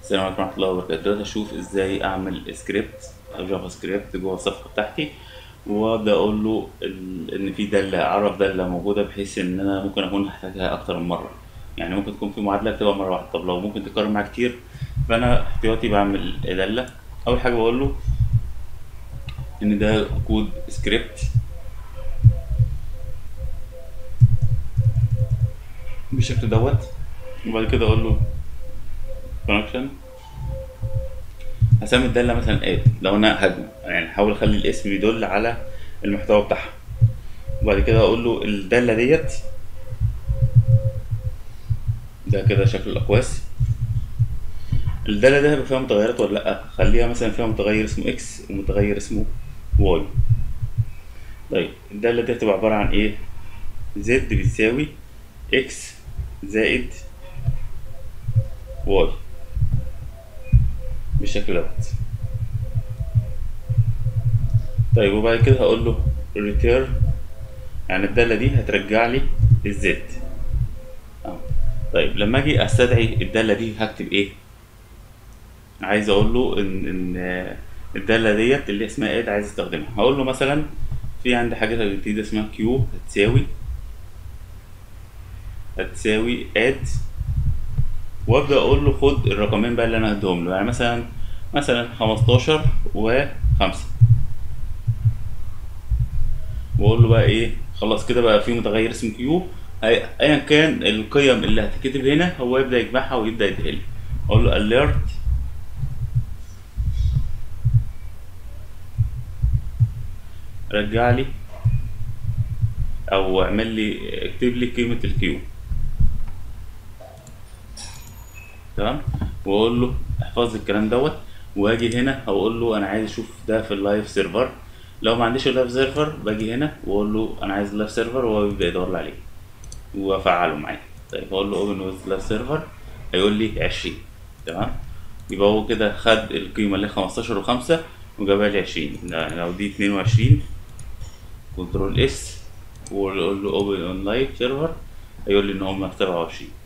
السلام عليكم ورحمة الله وبركاته دلوقتي أشوف إزاي أعمل سكريبت أو جافا سكريبت جوه الصفحة بتاعتي وأبدأ أقول له ال- إن في دالة أعرف دالة موجودة بحيث إن أنا ممكن أكون هحتاجها أكتر من مرة يعني ممكن تكون في معادلة بتبقى مرة واحدة طب لو ممكن تتكرر معايا كتير فأنا احتياطي بعمل دالة أول حاجة بقول له إن ده كود سكريبت بالشكل دوت وبعد كده أقول له كونكشن هسمي الدالة مثلا اد لو انا هجمة يعني هحاول اخلي الاسم يدل على المحتوى بتاعها وبعد كده اقول له الدالة ديت ده كده شكل الاقواس الدالة دي هيبقى فيها متغيرات ولا لأ خليها مثلا فيها متغير اسمه اكس ومتغير اسمه واي طيب الدالة دي هتبقى عبارة عن ايه زد بتساوي اكس زائد واي بالشكل دوت طيب وبعد كده هقول له return يعني الدالة دي هترجع لي الزد اهو طيب لما اجي استدعي الدالة دي هكتب ايه عايز اقول له ان ان الدالة ديت اللي اسمها اد عايز استخدمها هقول له مثلا في عندي حاجة جديدة اسمها كيو هتساوي هتساوي اد وابدا اقول له خد الرقمين بقى اللي انا هديهم له يعني مثلا مثلا 15 و5 واقول له بقى ايه خلاص كده بقى في متغير اسمه كيو أي- ايا كان القيم اللي هتتكتب هنا هو يبدا يجمعها ويبدا يديها لي اقول له alert رجع لي او اعمل لي اكتب لي قيمه الكيو تمام واقول له احفظ لي الكلام دوت واجي هنا هقول له انا عايز اشوف ده في اللايف سيرفر لو ما عنديش اللايف سيرفر باجي هنا واقول له انا عايز اللايف سيرفر وهو بيبدا يدور لي عليه وافعله معايا طيب اقول له اوبن ويز لايف سيرفر هيقول لي 20 تمام يبقى هو كده خد القيمه اللي 15 و5 وجابها لي 20 يعني لو دي 22 كنترول اس واقول له اوبن اون لايف سيرفر هيقول لي ان هم 27